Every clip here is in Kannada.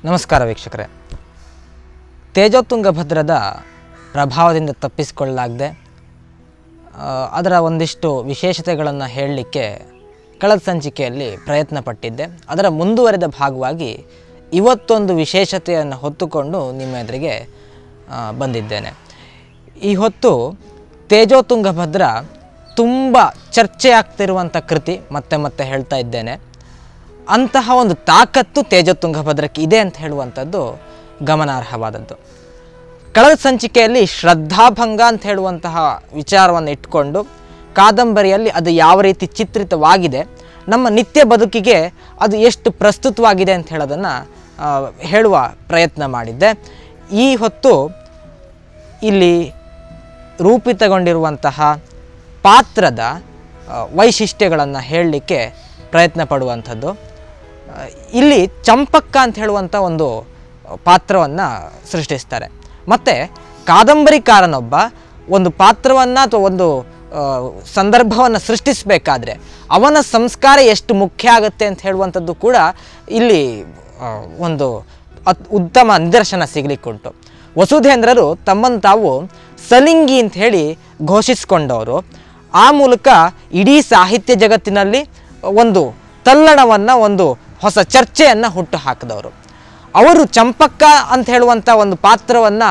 ನಮಸ್ಕಾರ ವೀಕ್ಷಕರೇ ತೇಜೋತುಂಗಭದ್ರದ ಪ್ರಭಾವದಿಂದ ತಪ್ಪಿಸಿಕೊಳ್ಳಲಾಗದೆ ಆ, ಅದರ ಒಂದಿಷ್ಟು ವಿಶೇಷತೆಗಳನ್ನು ಹೇಳಲಿಕ್ಕೆ ಕಳೆದ ಸಂಚಿಕೆಯಲ್ಲಿ ಪ್ರಯತ್ನ ಪಟ್ಟಿದ್ದೆ ಅದರ ಮುಂದುವರೆದ ಭಾಗವಾಗಿ ಇವತ್ತೊಂದು ವಿಶೇಷತೆಯನ್ನು ಹೊತ್ತುಕೊಂಡು ನಿಮ್ಮ ಎದುರಿಗೆ ಆ, ಬಂದಿದ್ದೇನೆ ಈ ಹೊತ್ತು ತೇಜೋತುಂಗಭದ್ರ ತುಂಬ ಚರ್ಚೆ ಆಗ್ತಿರುವಂಥ ಕೃತಿ ಮತ್ತೆ ಮತ್ತೆ ಹೇಳ್ತಾ ಇದ್ದೇನೆ ಅಂತಹ ಒಂದು ತಾಕತ್ತು ತೇಜತುಂಗಭದ್ರಕ್ಕೆ ಇದೆ ಅಂತ ಹೇಳುವಂಥದ್ದು ಗಮನಾರ್ಹವಾದದ್ದು ಕಳೆದ ಸಂಚಿಕೆಯಲ್ಲಿ ಶ್ರದ್ಧಾಭಂಗ ಅಂತ ಹೇಳುವಂತಹ ವಿಚಾರವನ್ನು ಇಟ್ಕೊಂಡು ಕಾದಂಬರಿಯಲ್ಲಿ ಅದು ಯಾವ ರೀತಿ ಚಿತ್ರಿತವಾಗಿದೆ ನಮ್ಮ ನಿತ್ಯ ಬದುಕಿಗೆ ಅದು ಎಷ್ಟು ಪ್ರಸ್ತುತವಾಗಿದೆ ಅಂತ ಹೇಳೋದನ್ನು ಆ, ಹೇಳುವ ಪ್ರಯತ್ನ ಮಾಡಿದ್ದೆ ಈ ಹೊತ್ತು ಇಲ್ಲಿ ರೂಪಿತಗೊಂಡಿರುವಂತಹ ಪಾತ್ರದ ವೈಶಿಷ್ಟ್ಯಗಳನ್ನು ಹೇಳಲಿಕ್ಕೆ ಪ್ರಯತ್ನ ಪಡುವಂಥದ್ದು ಆ, ಇಲ್ಲಿ ಚಂಪಕ್ಕ ಅಂತ ಹೇಳುವಂಥ ಒಂದು ಪಾತ್ರವನ್ನು ಸೃಷ್ಟಿಸ್ತಾರೆ ಮತ್ತು ಕಾದಂಬರಿಕಾರನೊಬ್ಬ ಒಂದು ಪಾತ್ರವನ್ನು ಅಥವಾ ಒಂದು ಸಂದರ್ಭವನ್ನು ಸೃಷ್ಟಿಸಬೇಕಾದ್ರೆ ಅವನ ಸಂಸ್ಕಾರ ಎಷ್ಟು ಮುಖ್ಯ ಆಗುತ್ತೆ ಅಂತ ಹೇಳುವಂಥದ್ದು ಕೂಡ ಇಲ್ಲಿ ಆ, ಒಂದು ಅತ್ ಉತ್ತಮ ನಿದರ್ಶನ ಸಿಗಲಿಕ್ಕುಂಟು ವಸುಧೇಂದ್ರರು ತಮ್ಮನ್ನು ತಾವು ಸಲಿಂಗಿ ಅಂತ ಹೇಳಿ ಘೋಷಿಸಿಕೊಂಡವರು ಆ ಮೂಲಕ ಇಡೀ ಸಾಹಿತ್ಯ ಜಗತ್ತಿನಲ್ಲಿ ಒಂದು ತಲ್ಲಣವನ್ನು ಒಂದು ಹೊಸ ಚರ್ಚೆಯನ್ನು ಹುಟ್ಟು ಹಾಕಿದವರು ಅವರು ಚಂಪಕ್ಕ ಅಂತ ಹೇಳುವಂಥ ಒಂದು ಪಾತ್ರವನ್ನು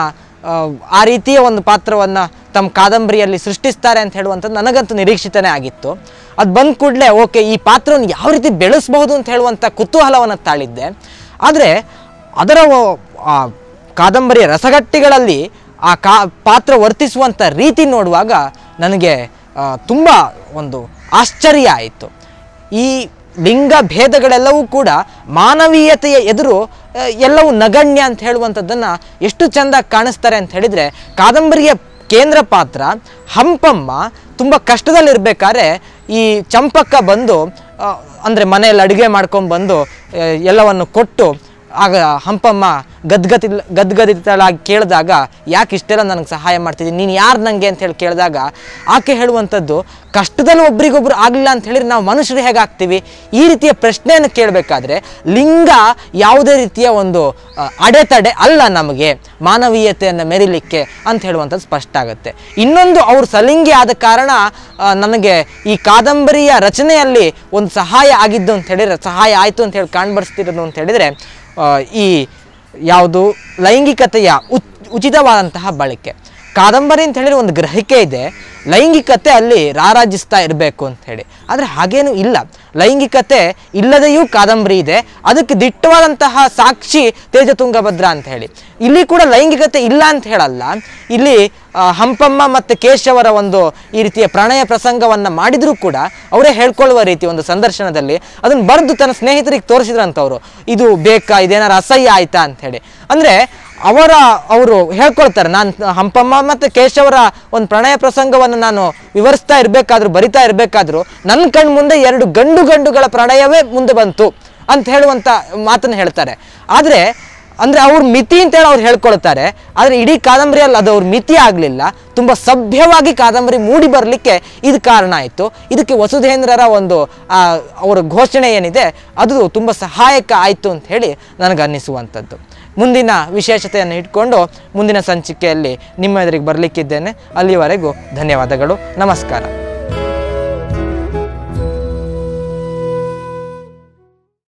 ಆ ರೀತಿಯ ಒಂದು ಪಾತ್ರವನ್ನು ತಮ್ಮ ಕಾದಂಬರಿಯಲ್ಲಿ ಸೃಷ್ಟಿಸ್ತಾರೆ ಅಂತ ಹೇಳುವಂಥದ್ದು ನನಗಂತೂ ನಿರೀಕ್ಷಿತನೇ ಆಗಿತ್ತು ಅದು ಬಂದ ಕೂಡಲೇ ಓಕೆ ಈ ಪಾತ್ರವನ್ನು ಯಾವ ರೀತಿ ಬೆಳೆಸಬಹುದು ಅಂತ ಹೇಳುವಂಥ ಕುತೂಹಲವನ್ನು ತಾಳಿದ್ದೆ ಆದರೆ ಅದರ ಒ- ಆ ಕಾದಂಬರಿಯ ರಸಗಟ್ಟಿಗಳಲ್ಲಿ ಆ ಕಾ ಪಾತ್ರ ವರ್ತಿಸುವಂಥ ರೀತಿ ನೋಡುವಾಗ ನನಗೆ ತುಂಬ ಒಂದು ಆಶ್ಚರ್ಯ ಆಯಿತು ಈ ಲಿಂಗ ಭೇದಗಳೆಲ್ಲವೂ ಕೂಡ ಮಾನವೀಯತೆಯ ಎದುರು ಆ, ಎಲ್ಲವೂ ನಗಣ್ಯ ಅಂತ ಹೇಳುವಂಥದ್ದನ್ನು ಎಷ್ಟು ಚೆಂದ ಕಾಣಿಸ್ತಾರೆ ಅಂತ ಹೇಳಿದರೆ ಕಾದಂಬರಿಯ ಕೇಂದ್ರ ಪಾತ್ರ ಹಂಪಮ್ಮ ತುಂಬ ಕಷ್ಟದಲ್ಲಿರ್ಬೇಕಾದ್ರೆ ಈ ಚಂಪಕ್ಕ ಬಂದು ಅಂದರೆ ಮನೆಯಲ್ಲಿ ಅಡುಗೆ ಮಾಡ್ಕೊಂಡು ಬಂದು ಆ, ಎಲ್ಲವನ್ನು ಕೊಟ್ಟು ಆಗ ಹಂಪಮ್ಮ ಗದ್ಗತಿ ಗದ್ಗದಿತಳಾಗಿ ಕೇಳಿದಾಗ ಯಾಕೆ ಇಷ್ಟೆಲ್ಲ ನನಗೆ ಸಹಾಯ ಮಾಡ್ತಿದ್ದೀನಿ ನೀನು ಯಾರು ನನಗೆ ಅಂತ ಹೇಳಿ ಕೇಳಿದಾಗ ಆಕೆ ಹೇಳುವಂಥದ್ದು ಕಷ್ಟದಲ್ಲಿ ಒಬ್ರಿಗೊಬ್ರು ಆಗಲಿಲ್ಲ ಅಂತ ಹೇಳಿದ್ರೆ ನಾವು ಮನುಷ್ಯರು ಹೇಗಾಗ್ತೀವಿ ಈ ರೀತಿಯ ಪ್ರಶ್ನೆಯನ್ನು ಕೇಳಬೇಕಾದ್ರೆ ಲಿಂಗ ಯಾವುದೇ ರೀತಿಯ ಒಂದು ಆ, ಅಡೆತಡೆ ಅಲ್ಲ ನಮಗೆ ಮಾನವೀಯತೆಯನ್ನು ಮೆರಿಲಿಕ್ಕೆ ಅಂತ ಹೇಳುವಂಥದ್ದು ಸ್ಪಷ್ಟ ಆಗುತ್ತೆ ಇನ್ನೊಂದು ಅವರು ಸಲಿಂಗಿ ಆದ ಕಾರಣ ಆ, ನನಗೆ ಈ ಕಾದಂಬರಿಯ ರಚನೆಯಲ್ಲಿ ಒಂದು ಸಹಾಯ ಆಗಿದ್ದು ಅಂತ ಹೇಳಿದ್ರೆ ಸಹಾಯ ಆಯಿತು ಅಂತ ಹೇಳಿ ಕಾಣ್ಬಡಿಸ್ತಿರೋದು ಅಂತ ಹೇಳಿದರೆ ಆ, ಈ ಯಾವುದು ಲೈಂಗಿಕತೆಯ ಉತ್ ಉಚಿತವಾದಂತಹ ಬಳಕೆ ಕಾದಂಬರಿ ಅಂತ ಹೇಳಿದ್ರೆ ಒಂದು ಗ್ರಹಿಕೆ ಇದೆ ಲೈಂಗಿಕತೆ ಅಲ್ಲಿ ರಾರಾಜಿಸ್ತಾ ಇರಬೇಕು ಅಂತ ಹೇಳಿ ಆದರೆ ಹಾಗೇನೂ ಇಲ್ಲ ಲೈಂಗಿಕತೆ ಇಲ್ಲದೆಯೂ ಕಾದಂಬರಿ ಇದೆ ಅದಕ್ಕೆ ದಿಟ್ಟವಾದಂತಹ ಸಾಕ್ಷಿ ತೇಜತುಂಗಭದ್ರ ಅಂತ ಹೇಳಿ ಇಲ್ಲಿ ಕೂಡ ಲೈಂಗಿಕತೆ ಇಲ್ಲ ಅಂತ ಹೇಳಲ್ಲ ಇಲ್ಲಿ ಆ, ಹಂಪಮ್ಮ ಮತ್ತು ಕೇಶವರ ಒಂದು ಈ ರೀತಿಯ ಪ್ರಣಯ ಪ್ರಸಂಗವನ್ನು ಮಾಡಿದರೂ ಕೂಡ ಅವರೇ ಹೇಳ್ಕೊಳ್ಳುವ ರೀತಿ ಒಂದು ಸಂದರ್ಶನದಲ್ಲಿ ಅದನ್ನು ಬರೆದು ತನ್ನ ಸ್ನೇಹಿತರಿಗೆ ತೋರಿಸಿದ್ರಂಥವ್ರು ಇದು ಬೇಕಾ ಇದೇನಾರು ಅಸಹ್ಯ ಆಯ್ತಾ ಅಂತ ಹೇಳಿ ಅಂದರೆ ಅವರ ಅವರು ಹೇಳ್ಕೊಳ್ತಾರೆ ನಾನು ಹಂಪಮ್ಮ ಮತ್ತು ಕೇಶವರ ಒಂದು ಪ್ರಣಯ ಪ್ರಸಂಗವನ್ನು ನಾನು ವಿವರಿಸ್ತಾ ಇರಬೇಕಾದ್ರೂ ಬರಿತಾ ಇರಬೇಕಾದ್ರೂ ನನ್ನ ಕಣ್ಣು ಮುಂದೆ ಎರಡು ಗಂಡು ಗಂಡುಗಳ ಪ್ರಣಯವೇ ಮುಂದೆ ಬಂತು ಅಂತ ಹೇಳುವಂಥ ಮಾತನ್ನು ಹೇಳ್ತಾರೆ ಆದರೆ ಅಂದರೆ ಅವ್ರ ಮಿತಿ ಅಂತೇಳಿ ಅವ್ರು ಹೇಳ್ಕೊಳ್ತಾರೆ ಆದರೆ ಇಡೀ ಕಾದಂಬರಿಯಲ್ಲಿ ಅದು ಅವ್ರ ಮಿತಿ ಆಗಲಿಲ್ಲ ತುಂಬ ಸಭ್ಯವಾಗಿ ಕಾದಂಬರಿ ಮೂಡಿ ಬರಲಿಕ್ಕೆ ಇದು ಕಾರಣ ಆಯಿತು ಇದಕ್ಕೆ ವಸುಧೇಂದ್ರರ ಒಂದು ಆ, ಅವರ ಘೋಷಣೆ ಏನಿದೆ ಅದು ತುಂಬ ಸಹಾಯಕ ಆಯಿತು ಅಂತ ಹೇಳಿ ನನಗೆ ಅನ್ನಿಸುವಂಥದ್ದು ಮುಂದಿನ ವಿಶೇಷತೆಯನ್ನು ಇಟ್ಕೊಂಡು ಮುಂದಿನ ಸಂಚಿಕೆಯಲ್ಲಿ ನಿಮ್ಮ ಎದುರಿಗೆ ಬರಲಿಕ್ಕಿದ್ದೇನೆ ಅಲ್ಲಿವರೆಗೂ ಧನ್ಯವಾದಗಳು ನಮಸ್ಕಾರ